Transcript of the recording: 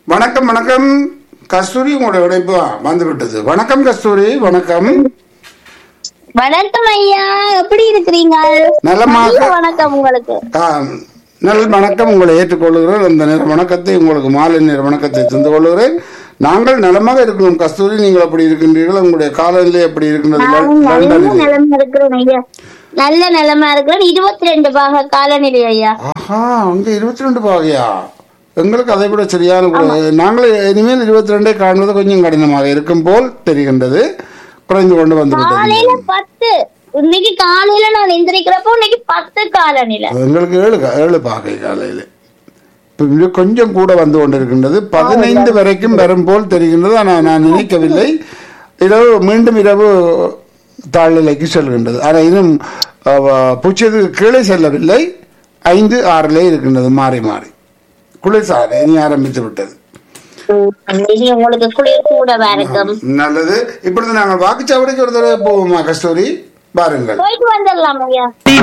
வணக்கம் வணக்கம் கஸ்தூரி உங்களுடைய உடைப்பு வந்து விட்டது வணக்கம் கஸ்தூரி வணக்கம் வணக்கம் ஐயா எப்படி இருக்கிறீங்க நலமாக. மதிய வணக்கம் உங்களுக்கு ஆ, நல் வணக்கம் உங்களை ஏற்றுக்கொள்கிறேன் அந்த நேர வணக்கத்தை உங்களுக்கு மாலை நேர வணக்கத்தை தந்து கொள்கிறேன் நாங்கள் நலமாக இருக்கிறோம் கஸ்தூரி நீங்கள் அப்படி இருக்கின்றீர்கள் உங்களுடைய காலநிலை எப்படி இருக்கின்றது நான் நல்ல லண்டனில் நிலைமை இருக்கிறேன் ஐயா நல்ல நிலைமை இருக்கிறேன் இருபத்தி ரெண்டு பாக காலநிலை ஐயா ஆஹா அங்க இருபத்தி ரெண்டு பாகையா எங்களுக்கு அதை விட சரியான குறை- நாங்கள் இனிமேல் இருபத்தி ரெண்டை காண்பது கொஞ்சம் கடினமாக இருக்கும் போல் தெரிகின்றது குறைந்து கொண்டு வந்து காலையில விட்டது பத்து இன்னைக்கு காலையில நான் எந்திரிக்கிறப்போ இன்னைக்கு பத்து காலநிலை எங்களுக்கு ஏழு கா- ஏழு பாகை காலையில் இப்ப இது கொஞ்சம் கூட வந்து கொண்டிருக்கின்றது பதினைந்து வரைக்கும் வரும் போல் தெரிகின்றது ஆனால் நான் நினைக்கவில்லை இரவு மீண்டும் இரவு தாழ்நிலைக்கு செல்கின்றது ஆனால் இன்னும் பூச்சியதுக்கு கீழே செல்லவில்லை ஐந்து ஆறிலே இருக்கின்றது மாறி மாறி குளிர்சாலை இனி ஆரம்பித்து விட்டது இனி உங்களுக்கு குளிர் கூட இருக்கும் நல்லது இப்பொழுது நாங்கள் வாக்குச்சாவடிக்கு ஒரு தடவை போவோமா கஸ்தூரி பாருங்கள் போயிட்டு வந்துடலாம் ஐயா